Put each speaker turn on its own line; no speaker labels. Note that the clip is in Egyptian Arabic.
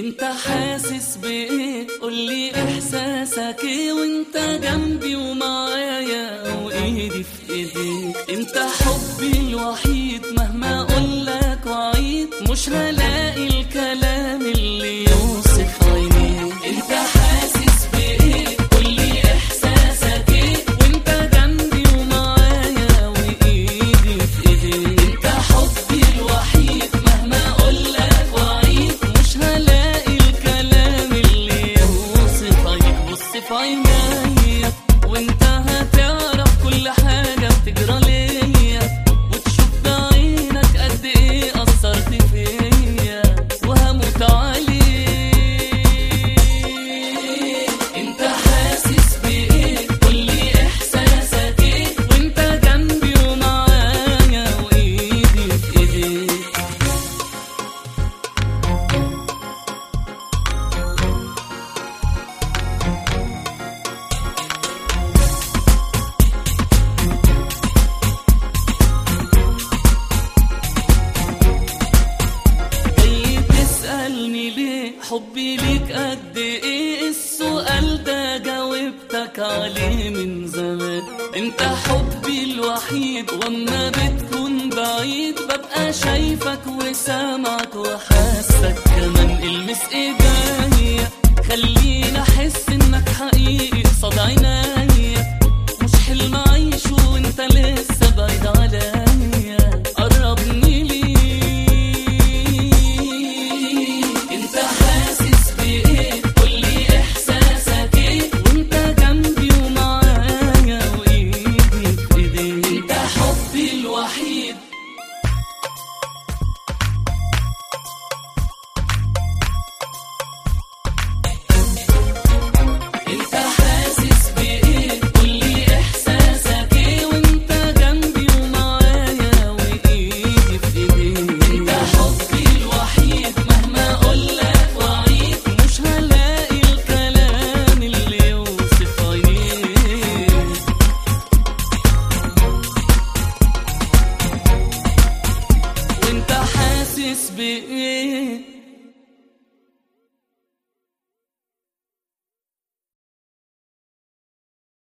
انت حاسس بايه قولي احساسك ايه وانت جنبي ومعايا وايدي في ايديك انت حبي الوحيد مهما اقولك وعيد مش هلاقي الكلام اللي يوصف عينيك انت حاسس بايه قولي احساسك ايه وانت جنبي ومعايا وايدي في ايديك انت حبي الوحيد مهما اقولك وعيد مش هلاقي الكلام اللي يوصف عينيك بص في عينيا وانت هتعرف كل حاجة بتجرى ليا وتشوف بعينك قد ايه أثرت فيا وهموت عليك انت حاسس بايه قولي احساسك ايه وانت جنبي ومعايا وايدي في ايديك جاي تسألني ليه حبي ليك قد ايه السؤال ده جاوبتك عليه من زمان انت حبي الوحيد واما بتكون بعيد ببقى شايفك وسامعك وحاسك كمان المس ايديا خليني احس انك حقيقي قصاد عينيا مش حلم اعيشه وانت لسه بعيد عليا قربني ليه انت حاسس بايه قولي احساسك ايه وانت جنبي ومعايا وايدي في ايديك انت حبي الوحيد انت حاسس بايه قولي احساسك ايه وانت جنبي ومعايا وايدي في ايديك انت حبي الوحيد مهما اقولك وعيد مش هلاقي الكلام اللي يوصف عينيك وانت حاسس بايه